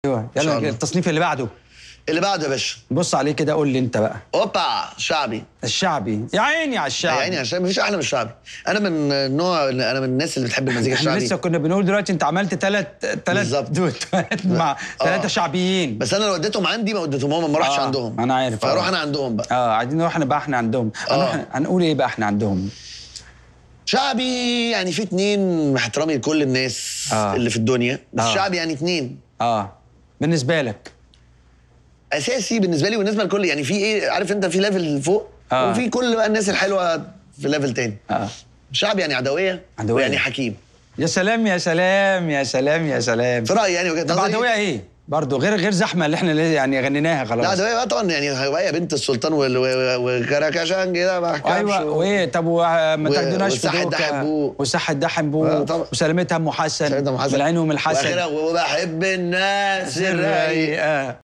ايوه شاء يلا الله. التصنيف اللي بعده اللي بعده يا باشا بص عليه كده قول لي انت بقى اوبا شعبي الشعبي يا عيني على الشعبي يعني عشان مفيش احلى من الشعبي انا من النوع انا من الناس اللي بتحب المزيكا احنا الشعبي لسه كنا بنقول دلوقتي انت عملت ثلاث ثلاث بالظبط. دويتوهات مع آه. ثلاثه شعبيين بس انا لو وديتهم عندي ما وديتهم هم ما رحتش آه، عندهم أنا عارف، فاروح آه. انا عندهم بقى اه عايزين نروح نبقى احنا عندهم هنروح آه. هنقول ايه بقى احنا عندهم شعبي يعني في اتنين مع احترامي لكل الناس آه. اللي في الدنيا بس آه. شعبي يعني اتنين اه بالنسبه لك اساسي بالنسبه لي وبالنسبه لكل يعني في ايه عارف انت في ليفل فوق آه. وفي كل بقى الناس الحلوه في ليفل تاني اه شعبي يعني عدويه عدوية. ويعني حكيم يا سلام يا سلام يا سلام يا سلام في رايي يعني وجهه طب نظري عدويه ايه برضه غير غير زحمه اللي احنا ليه يعني غنيناها خلاص لا عدويه بقى طبعا يعني هوايه بنت السلطان وال- و- و- وكراكشان كده ما احكمش ايوه وايه طب وما و- تاخدوناش في وساحة دوكا دحبو. وساحة آه، دحبو طبعا. وسلامتها ام حسن سيدنا محمد بالعين وام الحسن واخرها وبحب الناس الرايقه الرايقه